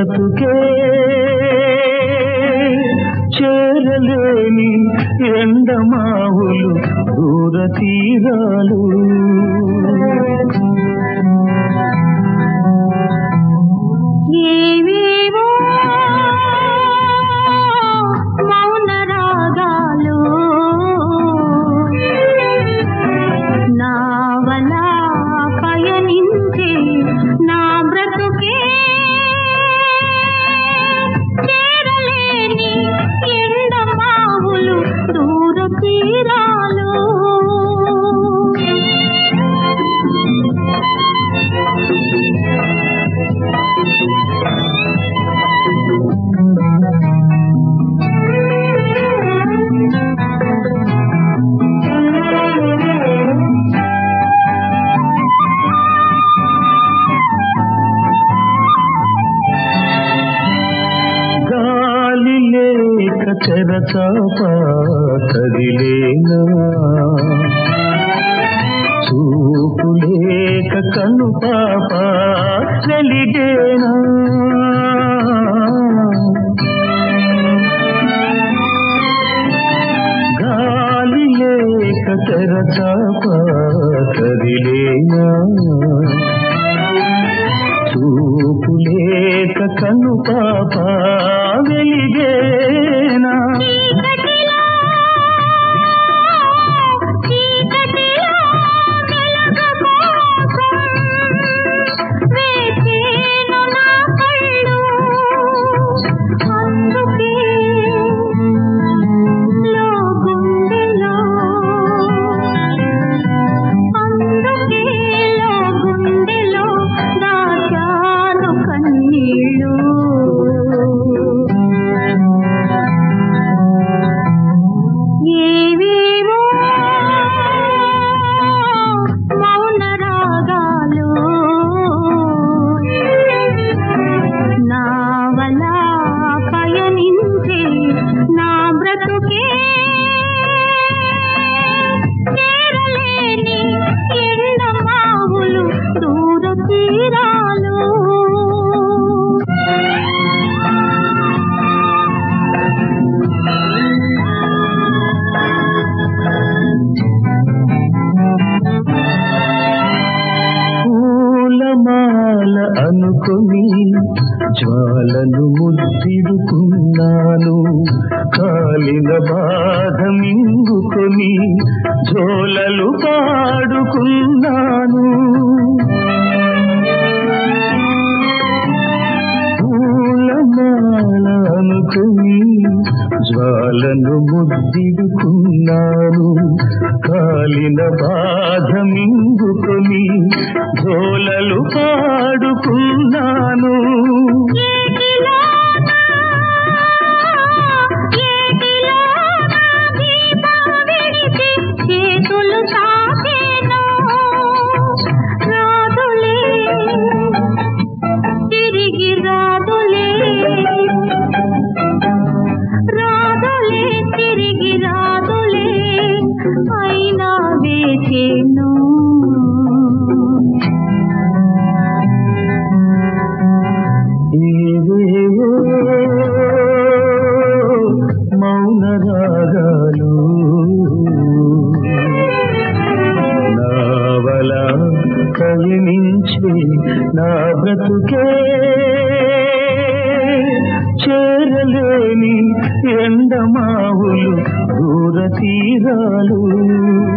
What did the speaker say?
బ్రతుకే చేరలేని ఎండమావులు దూర తీరాలు ఏవేవో మౌన రాగాలు నావలా పయనించే నా బ్రతుకే చేరలేని ఎండమావులు దూర తీరాలు గాలి లేక చెరచాప కదిలేనా చూపు లేక కను పాప వెలిగేనా గాలి లేక తెరచాప కదిలేనా చూపు లేక కను పాప వెలిగేనా చీకటిలో చీకటిలో వెలుగు కోసం వేచేను నా కళ్ళు అందుకే లో గుండెలో అందుకే లో గుండెలో దాచాను కన్నీళ్ళు ఏవేవో మౌన రాగాలు నావలా పయనించే నా బ్రతుకే చేరలేని ఎండమావులు దూర తీరాలు పూలమాల అనుకొని జ్వాలను ముద్దిడుకున్నాను కాలిన బాధ మింగుకొని జోలలు పాడుకున్నాను పూలమాల అనుకొని జ్వాలను ముద్దిడుకున్నాను కాలిన బాధ మింగుకొని జోలలు పాడుకున్నాను చేతులు తాకేను రాదులే తిరిగి రాదులే రాదులే తిరిగి రాదులే అయినా వేచేను ఏవేవో మౌన రాగాలు నావల కవినించి నా బ్రతుకే చేరలేని ఎండమావులు దూర తీరాలు